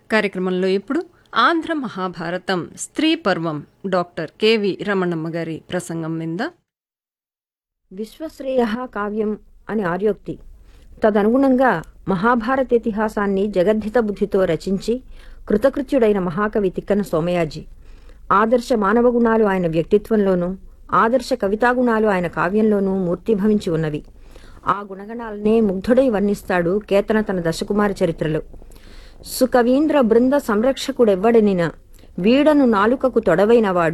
కార్యక్రమంలో ఇప్పుడు ఆంధ్ర మహాభారతం స్త్రీ పర్వం డాక్టర్ కెవి రమణమ్మ గారి ప్రసంగం మీద విశ్వశ్రేయ కావ్యం అని ఆర్యోక్తి తదనుగుణంగా మహాభారత ఇతిహాసాన్ని జగద్ధిత బుద్ధితో రచించి కృతకృత్యుడైన మహాకవి తిక్కన సోమయాజీ ఆదర్శ మానవ గుణాలు ఆయన వ్యక్తిత్వంలోనూ ఆదర్శ కవితాగుణాలు ఆయన కావ్యంలోనూ మూర్తిభవించి ఉన్నవి ఆ గుణగణాలనే ముగ్ధుడై వర్ణిస్తాడు కేతన తన దశకుమార చరిత్రలో సుకవీంద్ర బృంద సంరక్షకుడెవ్వడనిన వీడను నాలుకకు తొడవైనవాడు